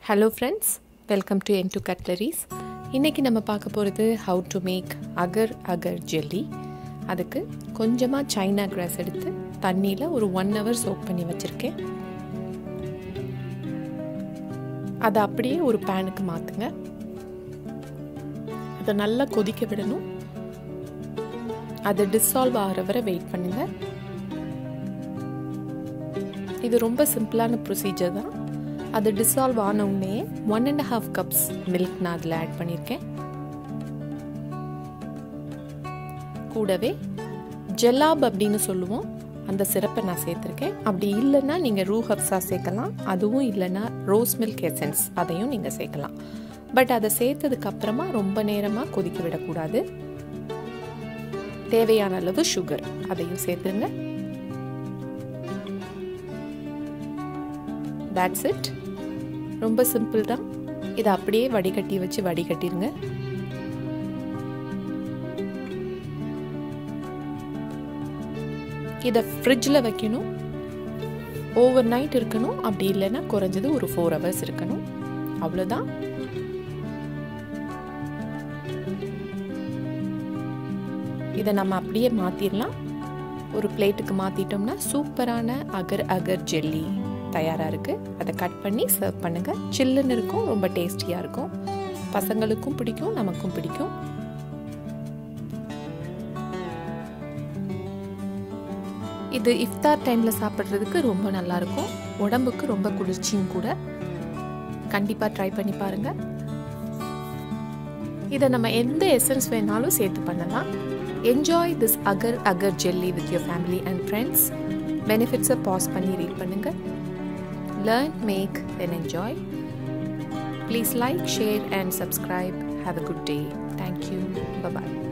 Hello friends welcome to N two cutleries இன்றைக்கி நம்ம பார்க்க போகிறது how to make agar agar jelly அதுக்கு கொஞ்சமாக சைனா கிராஸ் எடுத்து தண்ணியில் ஒரு ஒன் ஹவர் சோக் பண்ணி வச்சுருக்கேன் அதை அப்படியே ஒரு பேனுக்கு மாற்றுங்க அதை நல்லா கொதிக்க விடணும் அது டிசால்வ் ஆகிற வரை வெயிட் பண்ணுங்கள் இது ரொம்ப சிம்பிளான ப்ரொசீஜர் தான் அது டிசால்வ் ஆன உடனே one and half cups milk நான் அதில் ஆட் பண்ணியிருக்கேன் கூடவே ஜெல்லாப் அப்படின்னு சொல்லுவோம் அந்த சிறப்பை நான் சேர்த்துருக்கேன் அப்படி இல்லைன்னா நீங்கள் ரூ ஹப்ஸா சேர்க்கலாம் அதுவும் இல்லைன்னா ரோஸ் மில்க் எசன்ஸ் அதையும் நீங்கள் சேர்க்கலாம் பட் அதை சேர்த்ததுக்கு அப்புறமா ரொம்ப நேரமாக கொதிக்க விடக்கூடாது தேவையான அளவு சுகர் அதையும் சேர்த்துருங்க தேட்ஸ் இட் ரொம்ப சிம்பிள் தான் இதை அப்படியே வடிகட்டி வச்சு வடிகட்டிடுங்க இதை ஃப்ரிட்ஜில் வைக்கணும் ஓவர் நைட் இருக்கணும் அப்படி இல்லைன்னா குறைஞ்சது ஒரு ஃபோர் ஹவர்ஸ் இருக்கணும் அவ்வளோதான் இதை நம்ம அப்படியே மாற்றிடலாம் ஒரு பிளேட்டுக்கு மாற்றிட்டோம்னா சூப்பரான அகர் அகர் ஜெல்லி தயாராக இருக்குது அதை கட் பண்ணி சர்வ் பண்ணுங்கள் சில்லுன்னு இருக்கும் ரொம்ப டேஸ்டியாக இருக்கும் பசங்களுக்கும் பிடிக்கும் நமக்கும் பிடிக்கும் இது இஃப்தார் டைமில் சாப்பிட்றதுக்கு ரொம்ப நல்லாயிருக்கும் உடம்புக்கு ரொம்ப குளிர்ச்சியும் கூட கண்டிப்பாக ட்ரை பண்ணி பாருங்கள் இதை நம்ம எந்த எசன்ஸ் வேணாலும் சேர்த்து பண்ணலாம் enjoy this agar agar jelly with your family and friends பெனிஃபிட்ஸை பாஸ் பண்ணி ரீட் பண்ணுங்கள் learn, make, and enjoy. Please like, share, and subscribe. Have a good day. Thank you. Bye bye.